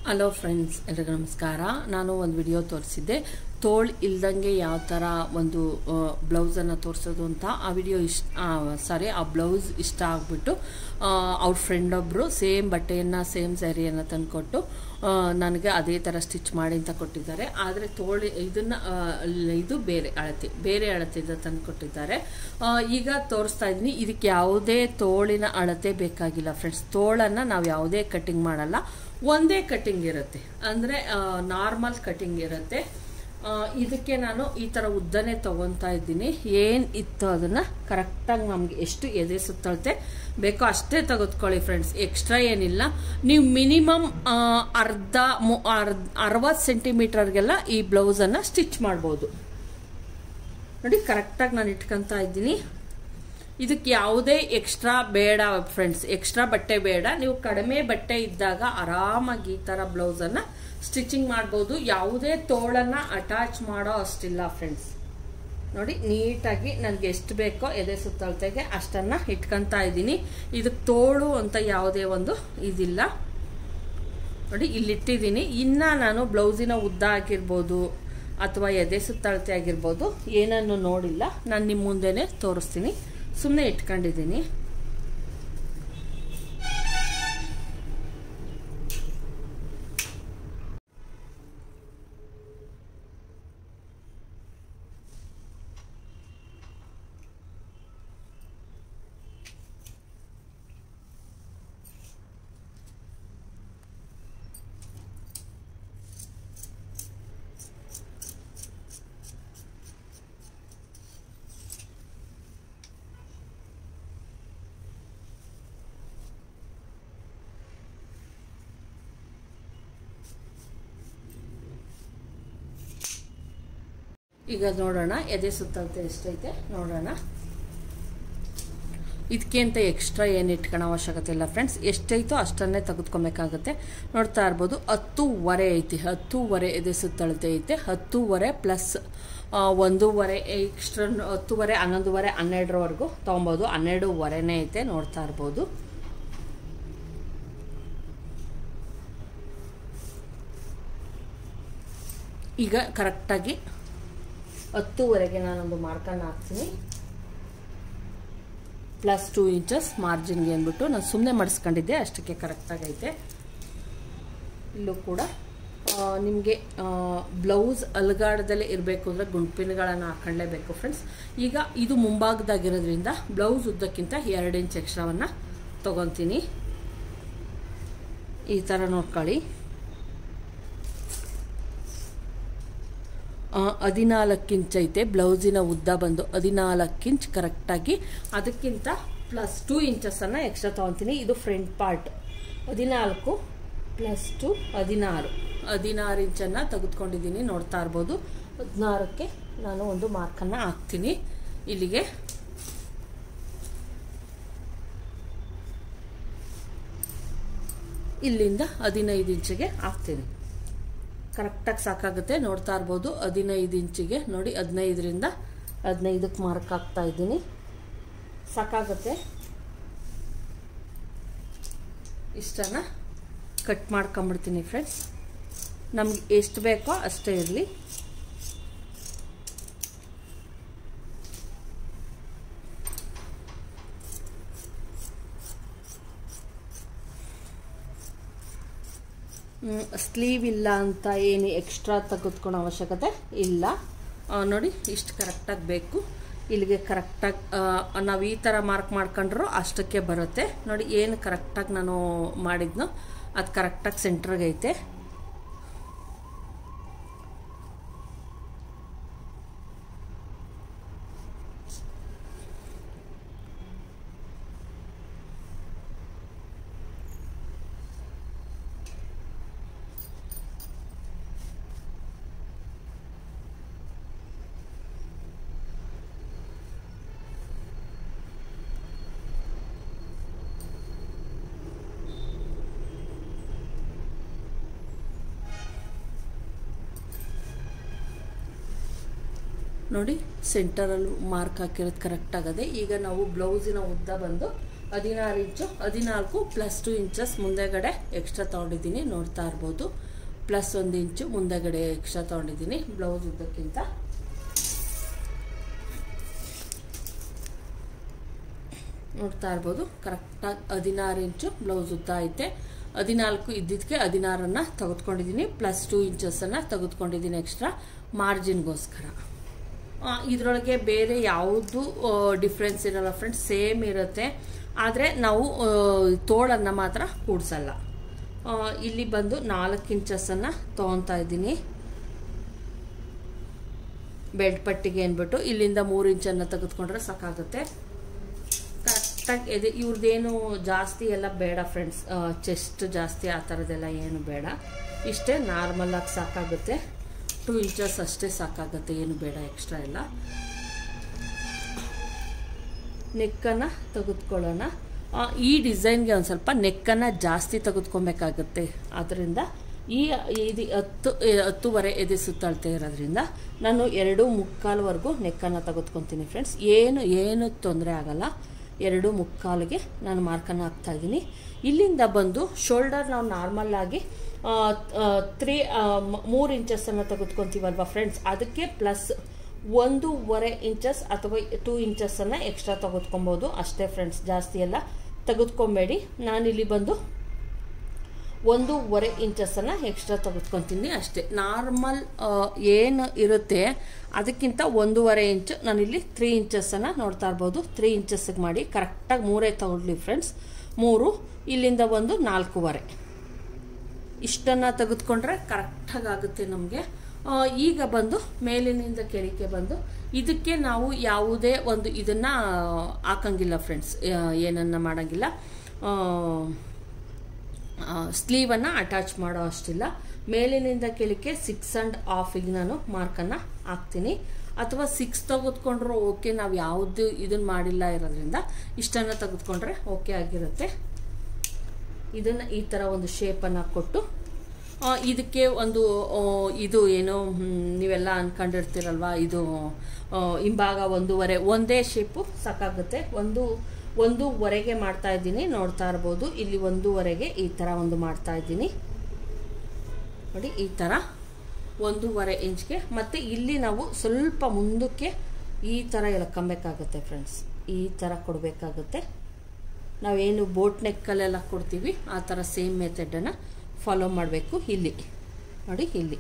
hello friends ಎಲ್ರಿಗೂ ನಮಸ್ಕಾರ ನಾನು ಒಂದು ವಿಡಿಯೋ ತೋರಿಸಿದ್ದೆ ತೋಳು ಇಲ್ದಂಗೆ ಯಾವ ಥರ ಒಂದು ಬ್ಲೌಸನ್ನು ತೋರಿಸೋದು ಅಂತ ಆ ವಿಡಿಯೋ ಇಷ್ಟ ಸಾರಿ ಆ ಬ್ಲೌಸ್ ಇಷ್ಟ ಆಗಿಬಿಟ್ಟು ಅವ್ರ ಫ್ರೆಂಡ್ ಒಬ್ಬರು ಸೇಮ್ ಬಟ್ಟೆಯನ್ನು ಸೇಮ್ ಸ್ಯಾರಿಯನ್ನು ತಂದುಕೊಟ್ಟು ನನಗೆ ಅದೇ ಥರ ಸ್ಟಿಚ್ ಮಾಡಿ ಅಂತ ಕೊಟ್ಟಿದ್ದಾರೆ ಆದರೆ ತೋಳಿ ಇದನ್ನು ಇದು ಬೇರೆ ಅಳತೆ ಬೇರೆ ಅಳತೆಯಿಂದ ತಂದು ಕೊಟ್ಟಿದ್ದಾರೆ ಈಗ ತೋರಿಸ್ತಾ ಇದ್ದೀನಿ ಇದಕ್ಕೆ ಯಾವುದೇ ತೋಳಿನ ಅಳತೆ ಬೇಕಾಗಿಲ್ಲ ಫ್ರೆಂಡ್ಸ್ ತೋಳನ್ನು ನಾವು ಯಾವುದೇ ಕಟಿಂಗ್ ಮಾಡಲ್ಲ ಒಂದೇ ಕಟಿಂಗ್ ಇರುತ್ತೆ ಅಂದರೆ ನಾರ್ಮಲ್ ಕಟಿಂಗ್ ಇರುತ್ತೆ ಇದಕ್ಕೆ ನಾನು ಈ ಥರ ಉದ್ದನೆ ತಗೊತಾ ಇದ್ದೀನಿ ಏನು ಇತ್ತು ಅದನ್ನು ಕರೆಕ್ಟಾಗಿ ನಮಗೆ ಎಷ್ಟು ಎದೆ ಸುತ್ತಳತೆ ಬೇಕೋ ಅಷ್ಟೇ ತೆಗೆದುಕೊಳ್ಳಿ ಫ್ರೆಂಡ್ಸ್ ಎಕ್ಸ್ಟ್ರಾ ಏನಿಲ್ಲ ನೀವು ಮಿನಿಮಮ್ ಅರ್ಧ ಅರವತ್ತು ಸೆಂಟಿಮೀಟರ್ಗೆಲ್ಲ ಈ ಬ್ಲೌಸನ್ನು ಸ್ಟಿಚ್ ಮಾಡ್ಬೋದು ನೋಡಿ ಕರೆಕ್ಟಾಗಿ ನಾನು ಇಟ್ಕೊತಾ ಇದ್ದೀನಿ ಇದಕ್ಕೆ ಯಾವುದೇ ಎಕ್ಸ್ಟ್ರಾ ಬೇಡ ಫ್ರೆಂಡ್ಸ್ ಎಕ್ಸ್ಟ್ರಾ ಬಟ್ಟೆ ಬೇಡ ನೀವು ಕಡಿಮೆ ಬಟ್ಟೆ ಇದ್ದಾಗ ಆರಾಮಾಗಿ ಈ ಥರ ಬ್ಲೌಸನ್ನು ಸ್ಟಿಚಿಂಗ್ ಮಾಡ್ಬೋದು ಯಾವುದೇ ತೋಳನ್ನು ಅಟ್ಯಾಚ್ ಮಾಡೋ ಅಷ್ಟಿಲ್ಲ ಫ್ರೆಂಡ್ಸ್ ನೋಡಿ ನೀಟಾಗಿ ನನಗೆ ಎಷ್ಟು ಬೇಕೋ ಎದೆ ಸುತ್ತಳತೆಗೆ ಅಷ್ಟನ್ನು ಇಟ್ಕೊತಾ ಇದ್ದೀನಿ ಇದಕ್ಕೆ ತೋಳು ಅಂತ ಯಾವುದೇ ಒಂದು ಇದಿಲ್ಲ ನೋಡಿ ಇಲ್ಲಿಟ್ಟಿದ್ದೀನಿ ಇನ್ನು ನಾನು ಬ್ಲೌಸಿನ ಉದ್ದ ಆಗಿರ್ಬೋದು ಅಥವಾ ಎದೆ ಸುತ್ತಳತೆ ಆಗಿರ್ಬೋದು ಏನನ್ನು ನೋಡಿಲ್ಲ ನಾನು ನಿಮ್ಮ ಮುಂದೆನೆ ತೋರಿಸ್ತೀನಿ ಸುಮ್ಮನೆ ಇಟ್ಕೊಂಡಿದ್ದೀನಿ ಈಗ ನೋಡೋಣ ಎದೆ ಸುತ್ತಳತೆ ಎಷ್ಟೈತೆ ನೋಡೋಣ ಇದಕ್ಕೆ ಅಂತ ಎಕ್ಸ್ಟ್ರಾ ಏನು ಇಟ್ಕೊಳ್ಳೋ ಅವಶ್ಯಕತೆ ಇಲ್ಲ ಫ್ರೆಂಡ್ಸ್ ಎಷ್ಟೈತೋ ಅಷ್ಟನ್ನೇ ತೆಗೆದುಕೊಬೇಕಾಗುತ್ತೆ ನೋಡ್ತಾ ಇರ್ಬೋದು ಹತ್ತೂವರೆ ಐತಿ ಹತ್ತೂವರೆ ಎದೆ ಸುತ್ತಳತೆ ಐತೆ ಹತ್ತೂವರೆ ಪ್ಲಸ್ ಒಂದೂವರೆ ಎಕ್ಸ್ಟ್ರಾ ಹತ್ತೂವರೆ ಹನ್ನೊಂದುವರೆ ಹನ್ನೆರಡರವರೆಗೂ ತೊಗೊಬೋದು ಹನ್ನೆರಡೂವರೆನೇ ಐತೆ ನೋಡ್ತಾ ಇರ್ಬೋದು ಈಗ ಕರೆಕ್ಟಾಗಿ ಹತ್ತುವರೆಗೆ ನಾನೊಂದು ಮಾರ್ಕನ್ನು ಹಾಕ್ತೀನಿ ಪ್ಲಸ್ ಟೂ ಇಂಚಸ್ ಮಾರ್ಜಿನ್ಗೆ ಅಂದ್ಬಿಟ್ಟು ನಾನು ಸುಮ್ಮನೆ ಮಾಡಿಸ್ಕೊಂಡಿದ್ದೆ ಅಷ್ಟಕ್ಕೆ ಕರೆಕ್ಟಾಗೈತೆ ಇಲ್ಲೂ ಕೂಡ ನಿಮಗೆ ಬ್ಲೌಸ್ ಅಲಗಾಡದಲ್ಲೇ ಇರಬೇಕು ಅಂದರೆ ಗುಂಡ್ಪಿನ್ಗಳನ್ನು ಹಾಕೊಳ್ಳೇಬೇಕು ಫ್ರೆಂಡ್ಸ್ ಈಗ ಇದು ಮುಂಭಾಗದಾಗಿರೋದ್ರಿಂದ ಬ್ಲೌಸ್ ಉದ್ದಕ್ಕಿಂತ ಎರಡು ಇಂಚ್ ಎಕ್ಸ್ಟ್ರಾವನ್ನು ತೊಗೊತೀನಿ ಈ ಥರ ನೋಡ್ಕೊಳ್ಳಿ ಹದಿನಾಲ್ಕು ಇಂಚ್ ಐತೆ ಬ್ಲೌಸಿನ ಉದ್ದ ಬಂದು ಹದಿನಾಲ್ಕು ಇಂಚ್ ಕರೆಕ್ಟಾಗಿ ಅದಕ್ಕಿಂತ ಪ್ಲಸ್ ಟೂ ಇಂಚಸನ್ನು ಎಕ್ಸ್ಟ್ರಾ ತೊಗೊತೀನಿ ಇದು ಫ್ರಂಟ್ ಪಾರ್ಟ್ ಹದಿನಾಲ್ಕು ಪ್ಲಸ್ ಟು ಹದಿನಾರು ಹದಿನಾರು ಇಂಚನ್ನು ತೆಗೆದುಕೊಂಡಿದ್ದೀನಿ ನೋಡ್ತಾ ಇರ್ಬೋದು ಹದಿನಾರಕ್ಕೆ ನಾನು ಒಂದು ಮಾರ್ಕನ್ನು ಹಾಕ್ತೀನಿ ಇಲ್ಲಿಗೆ ಇಲ್ಲಿಂದ ಹದಿನೈದು ಇಂಚಿಗೆ ಹಾಕ್ತೀನಿ ಕರೆಕ್ಟಾಗಿ ಸಾಕಾಗುತ್ತೆ ನೋಡ್ತಾ ಇರ್ಬೋದು ಹದಿನೈದು ಇಂಚಿಗೆ ನೋಡಿ ಹದಿನೈದರಿಂದ ಹದಿನೈದಕ್ಕೆ ಮಾರ್ಕ್ ಹಾಕ್ತಾ ಇದ್ದೀನಿ ಸಾಕಾಗುತ್ತೆ ಇಷ್ಟನ್ನು ಕಟ್ ಮಾಡ್ಕೊಂಬಿಡ್ತೀನಿ ಫ್ರೆಂಡ್ಸ್ ನಮ್ಗೆ ಎಷ್ಟು ಬೇಕೋ ಅಷ್ಟೇ ಇರಲಿ ಸ್ಲೀವ್ ಇಲ್ಲ ಅಂತ ಏನು ಎಕ್ಸ್ಟ್ರಾ ತೆಗೆದುಕೊಳ್ಳೋ ಅವಶ್ಯಕತೆ ಇಲ್ಲ ನೋಡಿ ಇಷ್ಟು ಕರೆಕ್ಟಾಗಿ ಬೇಕು ಇಲ್ಲಿಗೆ ಕರೆಕ್ಟಾಗಿ ನಾವು ಈ ಥರ ಮಾರ್ಕ್ ಮಾಡ್ಕೊಂಡ್ರು ಅಷ್ಟಕ್ಕೆ ಬರುತ್ತೆ ನೋಡಿ ಏನು ಕರೆಕ್ಟಾಗಿ ನಾನು ಮಾಡಿದ್ನೋ ಅದು ಕರೆಕ್ಟಾಗಿ ಸೆಂಟ್ರಿಗೆ ಐತೆ ನೋಡಿ ಸೆಂಟರಲ್ಲಿ ಮಾರ್ಕ್ ಹಾಕಿರೋದು ಕರೆಕ್ಟ್ ಆಗದೆ ಈಗ ನಾವು ಬ್ಲೌಸಿನ ಉದ್ದ ಬಂದು ಹದಿನಾರು ಇಂಚು ಹದಿನಾಲ್ಕು ಪ್ಲಸ್ ಟು ಇಂಚಸ್ ಮುಂದೆಗಡೆ ಎಕ್ಸ್ಟ್ರಾ ತೊಗೊಂಡಿದ್ದೀನಿ ನೋಡ್ತಾ ಇರ್ಬೋದು ಪ್ಲಸ್ ಒಂದು ಇಂಚು ಮುಂದೆಗಡೆ ಎಕ್ಸ್ಟ್ರಾ ತೊಗೊಂಡಿದ್ದೀನಿ ಬ್ಲೌಸ್ ಉದ್ದಕ್ಕಿಂತ ನೋಡ್ತಾ ಇರ್ಬೋದು ಕರೆಕ್ಟಾಗಿ ಹದಿನಾರು ಇಂಚು ಬ್ಲೌಸ್ ಉದ್ದ ಐತೆ ಹದಿನಾಲ್ಕು ಇದ್ದಿದ್ದಕ್ಕೆ ಹದಿನಾರನ್ನು ತೆಗೆದುಕೊಂಡಿದ್ದೀನಿ ಪ್ಲಸ್ ಟೂ ಇಂಚಸನ್ನು ತೆಗೆದುಕೊಂಡಿದ್ದೀನಿ ಎಕ್ಸ್ಟ್ರಾ ಮಾರ್ಜಿನ್ಗೋಸ್ಕರ ಇದರೊಳಗೆ ಬೇರೆ ಯಾವುದು ಡಿಫ್ರೆನ್ಸ್ ಇರಲ್ಲ ಫ್ರೆಂಡ್ಸ್ ಸೇಮ್ ಇರುತ್ತೆ ಆದರೆ ನಾವು ತೋಳನ್ನು ಮಾತ್ರ ಕೂಡಿಸಲ್ಲ ಇಲ್ಲಿ ಬಂದು ನಾಲ್ಕು ಇಂಚಸನ್ನು ತೊಗೊತಾ ಇದ್ದೀನಿ ಬೆಲ್ಟ್ ಪಟ್ಟಿಗೆ ಅಂದ್ಬಿಟ್ಟು ಇಲ್ಲಿಂದ ಮೂರು ಇಂಚನ್ನು ತೆಗೆದುಕೊಂಡ್ರೆ ಸಾಕಾಗುತ್ತೆ ಕರೆಕ್ಟಾಗಿ ಇದೆ ಇವ್ರದ್ದೇನು ಜಾಸ್ತಿ ಎಲ್ಲ ಬೇಡ ಫ್ರೆಂಡ್ಸ್ ಚೆಸ್ಟ್ ಜಾಸ್ತಿ ಆ ಥರದ್ದೆಲ್ಲ ಏನು ಬೇಡ ಇಷ್ಟೇ ನಾರ್ಮಲಾಗಿ ಸಾಕಾಗುತ್ತೆ ಟೂ ಇಂಚಸ್ ಅಷ್ಟೇ ಸಾಕಾಗುತ್ತೆ ಏನು ಬೇಡ ಎಕ್ಸ್ಟ್ರಾ ಎಲ್ಲ ನೆಕ್ಕನ್ನು ತೆಗೆದುಕೊಳ್ಳೋಣ ಈ ಡಿಸೈನ್ಗೆ ಒಂದು ಸ್ವಲ್ಪ ನೆಕ್ಕನ್ನು ಜಾಸ್ತಿ ತೆಗೆದುಕೊಬೇಕಾಗುತ್ತೆ ಆದ್ದರಿಂದ ಈ ಇದು ಹತ್ತು ಹತ್ತುವರೆ ಎದೆ ಸುತ್ತಳತೆ ಇರೋದ್ರಿಂದ ನಾನು ಎರಡು ಮುಕ್ಕಾಲ್ವರೆಗೂ ನೆಕ್ಕನ್ನು ತೆಗೆದುಕೊತೀನಿ ಫ್ರೆಂಡ್ಸ್ ಏನು ಏನು ತೊಂದರೆ ಆಗಲ್ಲ ಎರಡು ಮುಕ್ಕಾಲಿಗೆ ನಾನು ಮಾರ್ಕನ್ನು ಹಾಕ್ತಾ ಇದ್ದೀನಿ ಇಲ್ಲಿಂದ ಬಂದು ಶೋಲ್ಡರ್ ನಾವು ನಾರ್ಮಲ್ ಆಗಿ ತ್ರೀ ಮೂರು ಇಂಚಸ್ಸನ್ನು ತೆಗೆದುಕೊತೀವಲ್ವ ಫ್ರೆಂಡ್ಸ್ ಅದಕ್ಕೆ ಪ್ಲಸ್ ಒಂದೂವರೆ ಇಂಚಸ್ ಅಥವಾ ಟೂ ಇಂಚಸ್ಸನ್ನು ಎಕ್ಸ್ಟ್ರಾ ತೆಗೆದುಕೊಬೋದು ಅಷ್ಟೇ ಫ್ರೆಂಡ್ಸ್ ಜಾಸ್ತಿ ಎಲ್ಲ ತೆಗೆದುಕೊಬೇಡಿ ನಾನಿಲ್ಲಿ ಬಂದು ಒಂದೂವರೆ ಇಂಚಸ್ಸನ್ನು ಎಕ್ಸ್ಟ್ರಾ ತೆಗೆದುಕೊತೀನಿ ಅಷ್ಟೇ ನಾರ್ಮಲ್ ಏನು ಇರುತ್ತೆ ಅದಕ್ಕಿಂತ ಒಂದೂವರೆ ಇಂಚು ನಾನಿಲ್ಲಿ ತ್ರೀ ಇಂಚಸ್ಸನ್ನು ನೋಡ್ತಾ ಇರ್ಬೋದು ತ್ರೀ ಇಂಚಸ್ಸಿಗೆ ಮಾಡಿ ಕರೆಕ್ಟಾಗಿ ಮೂರೇ ತಗೊಳ್ಳಿ ಫ್ರೆಂಡ್ಸ್ ಮೂರು ಇಲ್ಲಿಂದ ಒಂದು ನಾಲ್ಕೂವರೆ ಇಷ್ಟನ್ನು ತೆಗೆದುಕೊಂಡ್ರೆ ಕರೆಕ್ಟಾಗಿ ಆಗುತ್ತೆ ನಮಗೆ ಈಗ ಬಂದು ಮೇಲಿನಿಂದ ಕೆಳಗೆ ಬಂದು ಇದಕ್ಕೆ ನಾವು ಯಾವುದೇ ಒಂದು ಇದನ್ನು ಹಾಕಂಗಿಲ್ಲ ಫ್ರೆಂಡ್ಸ್ ಏನನ್ನ ಮಾಡೋಂಗಿಲ್ಲ ಸ್ಲೀವನ್ನು ಅಟ್ಯಾಚ್ ಮಾಡೋ ಅಷ್ಟಿಲ್ಲ ಮೇಲಿನಿಂದ ಕೆಳಕ್ಕೆ ಸಿಕ್ಸ್ ಆ್ಯಂಡ್ ಹಾಫಿಗೆ ನಾನು ಮಾರ್ಕನ್ನು ಹಾಕ್ತೀನಿ ಅಥವಾ ಸಿಕ್ಸ್ ತೆಗೆದುಕೊಂಡ್ರು ಓಕೆ ನಾವು ಯಾವುದು ಇದನ್ನು ಮಾಡಿಲ್ಲ ಇರೋದ್ರಿಂದ ಇಷ್ಟನ್ನು ತೆಗೆದುಕೊಂಡ್ರೆ ಓಕೆ ಆಗಿರುತ್ತೆ ಇದನ್ನು ಈ ಥರ ಒಂದು ಶೇಪನ್ನು ಕೊಟ್ಟು ಇದಕ್ಕೆ ಒಂದು ಇದು ಏನು ನೀವೆಲ್ಲ ಅನ್ಕೊಂಡಿರ್ತೀರಲ್ವ ಇದು ಹಿಂಭಾಗ ಒಂದೂವರೆ ಒಂದೇ ಶೇಪು ಸಾಕಾಗುತ್ತೆ ಒಂದು ಒಂದೂವರೆಗೆ ಮಾಡ್ತಾ ಇದ್ದೀನಿ ನೋಡ್ತಾ ಇರ್ಬೋದು ಇಲ್ಲಿ ಒಂದೂವರೆಗೆ ಈ ಥರ ಒಂದು ಮಾಡ್ತಾ ಇದ್ದೀನಿ ನೋಡಿ ಈ ಥರ ಒಂದೂವರೆ ಇಂಚ್ಗೆ ಮತ್ತು ಇಲ್ಲಿ ನಾವು ಸ್ವಲ್ಪ ಮುಂದಕ್ಕೆ ಈ ಥರ ಎಳ್ಕೊಬೇಕಾಗುತ್ತೆ ಫ್ರೆಂಡ್ಸ್ ಈ ಥರ ಕೊಡಬೇಕಾಗುತ್ತೆ ನಾವೇನು ಬೋಟ್ ನೆಕ್ಕಲ್ಲೆಲ್ಲ ಕೊಡ್ತೀವಿ ಆ ಥರ ಸೇಮ್ ಮೆಥಡನ್ನು ಫಾಲೋ ಮಾಡಬೇಕು ಇಲ್ಲಿ ನೋಡಿ ಇಲ್ಲಿ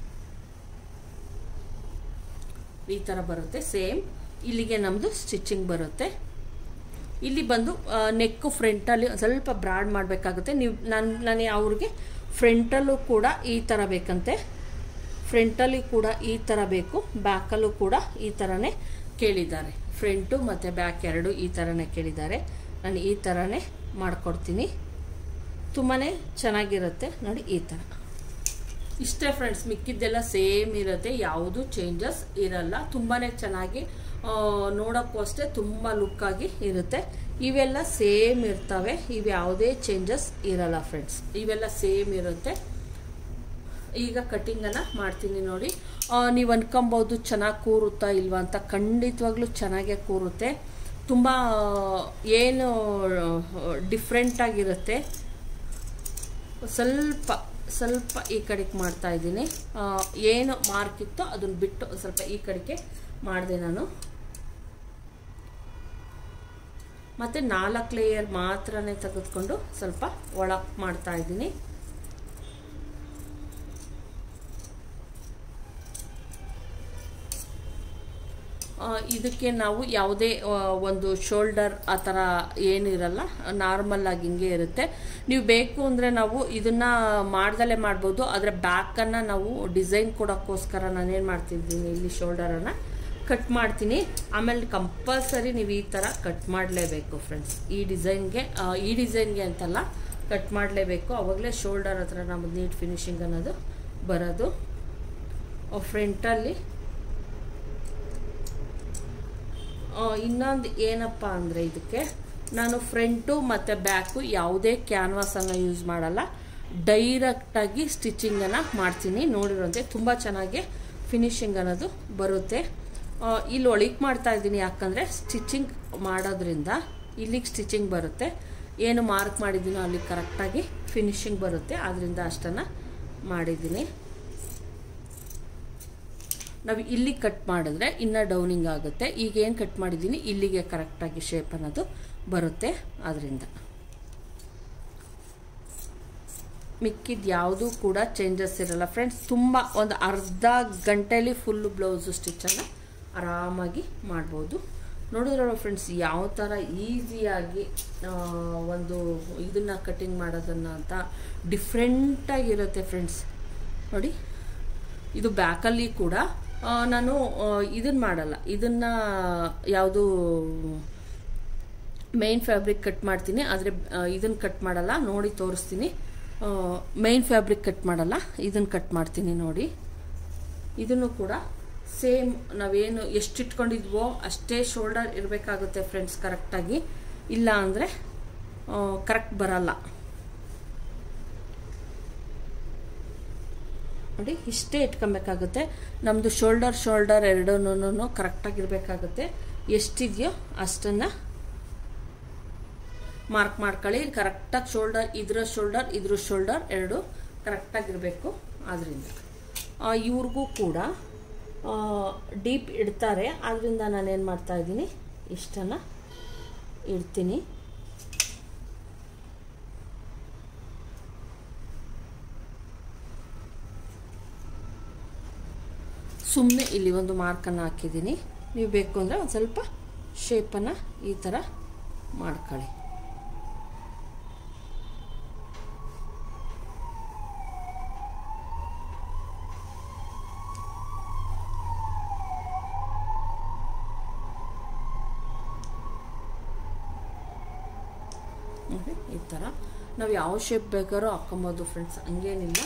ಈ ಥರ ಬರುತ್ತೆ ಸೇಮ್ ಇಲ್ಲಿಗೆ ನಮ್ಮದು ಸ್ಟಿಚಿಂಗ್ ಬರುತ್ತೆ ಇಲ್ಲಿ ಬಂದು ನೆಕ್ಕು ಫ್ರಂಟಲ್ಲಿ ಸ್ವಲ್ಪ ಬ್ರಾಡ್ ಮಾಡಬೇಕಾಗುತ್ತೆ ನೀವು ನಾನು ನಾನು ಅವ್ರಿಗೆ ಫ್ರಂಟಲ್ಲೂ ಕೂಡ ಈ ಥರ ಬೇಕಂತೆ ಫ್ರಂಟಲ್ಲಿ ಕೂಡ ಈ ಥರ ಬೇಕು ಬ್ಯಾಕಲ್ಲೂ ಕೂಡ ಈ ಥರನೇ ಕೇಳಿದ್ದಾರೆ ಫ್ರಂಟು ಮತ್ತು ಬ್ಯಾಕ್ ಎರಡು ಈ ಥರನೇ ಕೇಳಿದ್ದಾರೆ ನಾನು ಈ ಥರನೇ ಮಾಡಿಕೊಡ್ತೀನಿ ತುಂಬಾ ಚೆನ್ನಾಗಿರುತ್ತೆ ನೋಡಿ ಈ ಥರ ಇಷ್ಟೇ ಫ್ರೆಂಡ್ಸ್ ಮಿಕ್ಕಿದ್ದೆಲ್ಲ ಸೇಮ್ ಇರುತ್ತೆ ಯಾವುದು ಚೇಂಜಸ್ ಇರಲ್ಲ ತುಂಬಾ ಚೆನ್ನಾಗಿ ನೋಡೋಕ್ಕೂ ಅಷ್ಟೇ ತುಂಬ ಲುಕ್ಕಾಗಿ ಇರುತ್ತೆ ಇವೆಲ್ಲ ಸೇಮ್ ಇರ್ತವೆ ಇವು ಯಾವುದೇ ಚೇಂಜಸ್ ಇರಲ್ಲ ಫ್ರೆಂಡ್ಸ್ ಇವೆಲ್ಲ ಸೇಮ್ ಇರುತ್ತೆ ಈಗ ಕಟ್ಟಿಂಗನ್ನು ಮಾಡ್ತೀನಿ ನೋಡಿ ನೀವು ಅನ್ಕೊಬೋದು ಚೆನ್ನಾಗಿ ಕೂರುತ್ತಾ ಇಲ್ವಾ ಅಂತ ಖಂಡಿತವಾಗ್ಲೂ ಚೆನ್ನಾಗೇ ಕೂರುತ್ತೆ ತುಂಬ ಏನು ಡಿಫ್ರೆಂಟಾಗಿರುತ್ತೆ ಸ್ವಲ್ಪ ಸ್ವಲ್ಪ ಈ ಕಡೆಗೆ ಮಾಡ್ತಾ ಇದ್ದೀನಿ ಏನು ಮಾರ್ಕ್ ಇತ್ತೋ ಅದನ್ನು ಬಿಟ್ಟು ಸ್ವಲ್ಪ ಈ ಕಡೆಗೆ ಮಾಡಿದೆ ನಾನು ಮತ್ತು ನಾಲ್ಕು ಲೇಯರ್ ಮಾತ್ರನೇ ತೆಗೆದುಕೊಂಡು ಸ್ವಲ್ಪ ಒಳಗೆ ಮಾಡ್ತಾ ಇದ್ದೀನಿ ಇದಕ್ಕೆ ನಾವು ಯಾವುದೇ ಒಂದು ಶೋಲ್ಡರ್ ಆ ಥರ ಏನಿರಲ್ಲ ನಾರ್ಮಲ್ ಆಗಿ ಹಿಂಗೆ ಇರುತ್ತೆ ನೀವು ಬೇಕು ಅಂದರೆ ನಾವು ಇದನ್ನು ಮಾಡ್ದಲೇ ಮಾಡ್ಬೋದು ಆದರೆ ಬ್ಯಾಕನ್ನು ನಾವು ಡಿಸೈನ್ ಕೊಡೋಕ್ಕೋಸ್ಕರ ನಾನೇನು ಮಾಡ್ತಿದ್ದೀನಿ ಇಲ್ಲಿ ಶೋಲ್ಡರನ್ನು ಕಟ್ ಮಾಡ್ತೀನಿ ಆಮೇಲೆ ಕಂಪಲ್ಸರಿ ನೀವು ಈ ಥರ ಕಟ್ ಮಾಡಲೇಬೇಕು ಫ್ರೆಂಡ್ಸ್ ಈ ಡಿಸೈನ್ಗೆ ಈ ಡಿಸೈನ್ಗೆ ಅಂತಲ್ಲ ಕಟ್ ಮಾಡಲೇಬೇಕು ಅವಾಗಲೇ ಶೋಲ್ಡರ್ ಹತ್ರ ನಮ್ಮದು ನೀಟ್ ಫಿನಿಶಿಂಗ್ ಅನ್ನೋದು ಬರೋದು ಫ್ರಂಟಲ್ಲಿ ಇನ್ನೊಂದು ಏನಪ್ಪ ಅಂದರೆ ಇದಕ್ಕೆ ನಾನು ಫ್ರಂಟು ಮತ್ತು ಬ್ಯಾಕು ಯಾವುದೇ ಕ್ಯಾನ್ವಾಸನ್ನು ಯೂಸ್ ಮಾಡಲ್ಲ ಡೈರೆಕ್ಟಾಗಿ ಸ್ಟಿಚಿಂಗನ್ನು ಮಾಡ್ತೀನಿ ನೋಡಿರೋಂತೆ ತುಂಬ ಚೆನ್ನಾಗಿ ಫಿನಿಶಿಂಗ್ ಅನ್ನೋದು ಬರುತ್ತೆ ಇಲ್ಲಿ ಒಳಗೆ ಮಾಡ್ತಾ ಇದ್ದೀನಿ ಯಾಕಂದರೆ ಸ್ಟಿಚಿಂಗ್ ಮಾಡೋದ್ರಿಂದ ಇಲ್ಲಿಗೆ ಸ್ಟಿಚಿಂಗ್ ಬರುತ್ತೆ ಏನು ಮಾರ್ಕ್ ಮಾಡಿದ್ದೀನೋ ಅಲ್ಲಿ ಕರೆಕ್ಟಾಗಿ ಫಿನಿಶಿಂಗ್ ಬರುತ್ತೆ ಅದರಿಂದ ಅಷ್ಟನ್ನು ಮಾಡಿದ್ದೀನಿ ನಾವು ಇಲ್ಲಿ ಕಟ್ ಮಾಡಿದ್ರೆ ಇನ್ನೂ ಡೌನಿಂಗ್ ಆಗುತ್ತೆ ಈಗ ಏನು ಕಟ್ ಮಾಡಿದ್ದೀನಿ ಇಲ್ಲಿಗೆ ಕರೆಕ್ಟಾಗಿ ಶೇಪ್ ಅನ್ನೋದು ಬರುತ್ತೆ ಅದರಿಂದ ಮಿಕ್ಕಿದ ಯಾವುದೂ ಕೂಡ ಚೇಂಜಸ್ ಇರಲ್ಲ ಫ್ರೆಂಡ್ಸ್ ತುಂಬ ಒಂದು ಅರ್ಧ ಗಂಟೆಯಲ್ಲಿ ಫುಲ್ಲು ಬ್ಲೌಸು ಸ್ಟಿಚ್ಚನ್ನು ಆರಾಮಾಗಿ ಮಾಡ್ಬೋದು ನೋಡಿದ್ರಲ್ಲ ಫ್ರೆಂಡ್ಸ್ ಯಾವ ಥರ ಈಸಿಯಾಗಿ ಒಂದು ಇದನ್ನು ಕಟಿಂಗ್ ಮಾಡೋದನ್ನು ಅಂತ ಡಿಫ್ರೆಂಟಾಗಿರುತ್ತೆ ಫ್ರೆಂಡ್ಸ್ ನೋಡಿ ಇದು ಬ್ಯಾಕಲ್ಲಿ ಕೂಡ ನಾನು ಇದನ್ನು ಮಾಡಲ್ಲ ಇದನ್ನು ಯಾವುದು ಮೇನ್ ಫ್ಯಾಬ್ರಿಕ್ ಕಟ್ ಮಾಡ್ತೀನಿ ಆದರೆ ಇದನ್ನು ಕಟ್ ಮಾಡಲ್ಲ ನೋಡಿ ತೋರಿಸ್ತೀನಿ ಮೇನ್ ಫ್ಯಾಬ್ರಿಕ್ ಕಟ್ ಮಾಡಲ್ಲ ಇದನ್ನು ಕಟ್ ಮಾಡ್ತೀನಿ ನೋಡಿ ಇದನ್ನು ಕೂಡ ಸೇಮ್ ನಾವೇನು ಎಷ್ಟು ಇಟ್ಕೊಂಡಿದ್ವೋ ಅಷ್ಟೇ ಶೋಲ್ಡರ್ ಇರಬೇಕಾಗುತ್ತೆ ಫ್ರೆಂಡ್ಸ್ ಕರೆಕ್ಟಾಗಿ ಇಲ್ಲ ಅಂದರೆ ಕರೆಕ್ಟ್ ಬರಲ್ಲ ನೋಡಿ ಇಷ್ಟೇ ಇಟ್ಕೊಬೇಕಾಗುತ್ತೆ ನಮ್ಮದು ಶೋಲ್ಡರ್ ಶೋಲ್ಡರ್ ಎರಡೂ ಕರೆಕ್ಟಾಗಿರಬೇಕಾಗುತ್ತೆ ಎಷ್ಟಿದೆಯೋ ಅಷ್ಟನ್ನು ಮಾರ್ಕ್ ಮಾಡ್ಕೊಳ್ಳಿ ಕರೆಕ್ಟಾಗಿ ಶೋಲ್ಡರ್ ಇದ್ರ ಶೋಲ್ಡರ್ ಇದ್ರ ಶೋಲ್ಡರ್ ಎರಡು ಕರೆಕ್ಟಾಗಿರಬೇಕು ಆದ್ದರಿಂದ ಇವ್ರಿಗೂ ಕೂಡ ಡೀಪ್ ಇಡ್ತಾರೆ ಆದ್ದರಿಂದ ನಾನೇನು ಮಾಡ್ತಾ ಇದ್ದೀನಿ ಇಷ್ಟನ್ನು ಇಡ್ತೀನಿ ಸುಮ್ಮನೆ ಇಲ್ಲಿ ಒಂದು ಮಾರ್ಕನ್ನು ಹಾಕಿದ್ದೀನಿ ನೀವು ಬೇಕು ಅಂದರೆ ಒಂದು ಸ್ವಲ್ಪ ಶೇಪನ್ನು ಈ ಥರ ಮಾಡ್ಕೊಳ್ಳಿ ನೋಡಿ ಈ ಥರ ನಾವು ಯಾವ ಶೇಪ್ ಬೇಕಾದ್ರೂ ಹಾಕೊಬೋದು ಫ್ರೆಂಡ್ಸ್ ಹಂಗೇನಿಲ್ಲ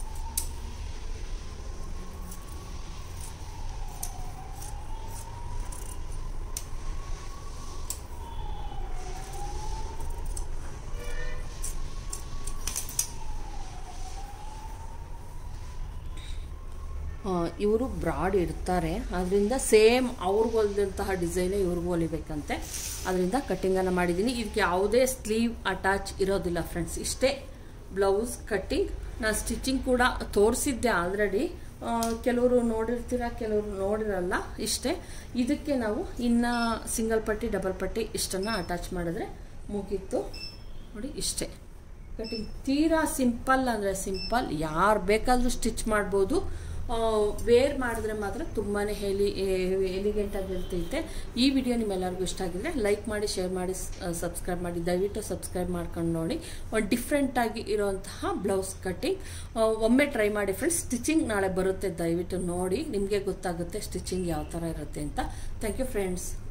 ಇವರು ಬ್ರಾಡ್ ಇಡ್ತಾರೆ ಅದರಿಂದ ಸೇಮ್ ಅವ್ರಿಗೆ ಹೊಲಿದಂತಹ ಡಿಸೈನೇ ಇವ್ರಿಗೆ ಹೊಲಿಬೇಕಂತೆ ಅದರಿಂದ ಕಟ್ಟಿಂಗನ್ನು ಮಾಡಿದ್ದೀನಿ ಇದಕ್ಕೆ ಯಾವುದೇ ಸ್ಲೀವ್ ಅಟ್ಯಾಚ್ ಇರೋದಿಲ್ಲ ಫ್ರೆಂಡ್ಸ್ ಇಷ್ಟೇ ಬ್ಲೌಸ್ ಕಟ್ಟಿಂಗ್ ನಾನು ಸ್ಟಿಚಿಂಗ್ ಕೂಡ ತೋರಿಸಿದ್ದೆ ಆಲ್ರೆಡಿ ಕೆಲವರು ನೋಡಿರ್ತೀರ ಕೆಲವರು ನೋಡಿರಲ್ಲ ಇಷ್ಟೇ ಇದಕ್ಕೆ ನಾವು ಇನ್ನು ಸಿಂಗಲ್ ಪಟ್ಟಿ ಡಬಲ್ ಪಟ್ಟಿ ಇಷ್ಟನ್ನು ಅಟ್ಯಾಚ್ ಮಾಡಿದ್ರೆ ಮುಗೀತು ನೋಡಿ ಇಷ್ಟೇ ಕಟಿಂಗ್ ತೀರಾ ಸಿಂಪಲ್ ಅಂದರೆ ಸಿಂಪಲ್ ಯಾರು ಬೇಕಾದರೂ ಸ್ಟಿಚ್ ಮಾಡ್ಬೋದು ವೇರ್ ಮಾಡಿದ್ರೆ ಮಾತ್ರ ತುಂಬಾ ಹೆಲಿ ಎಲಿಗೆಂಟ್ ಆಗಿರ್ತೈತೆ ಈ ವಿಡಿಯೋ ನಿಮ್ಮೆಲ್ಲರಿಗೂ ಇಷ್ಟ ಆಗಿದ್ರೆ ಲೈಕ್ ಮಾಡಿ ಶೇರ್ ಮಾಡಿ ಸಬ್ಸ್ಕ್ರೈಬ್ ಮಾಡಿ ದಯವಿಟ್ಟು ಸಬ್ಸ್ಕ್ರೈಬ್ ಮಾಡ್ಕೊಂಡು ನೋಡಿ ಒಂದು ಡಿಫ್ರೆಂಟಾಗಿ ಇರೋಂತಹ ಬ್ಲೌಸ್ ಕಟ್ಟಿಂಗ್ ಒಮ್ಮೆ ಟ್ರೈ ಮಾಡಿ ಫ್ರೆಂಡ್ಸ್ ಸ್ಟಿಚಿಂಗ್ ನಾಳೆ ಬರುತ್ತೆ ದಯವಿಟ್ಟು ನೋಡಿ ನಿಮಗೆ ಗೊತ್ತಾಗುತ್ತೆ ಸ್ಟಿಚಿಂಗ್ ಯಾವ ಥರ ಇರುತ್ತೆ ಅಂತ ಥ್ಯಾಂಕ್ ಯು ಫ್ರೆಂಡ್ಸ್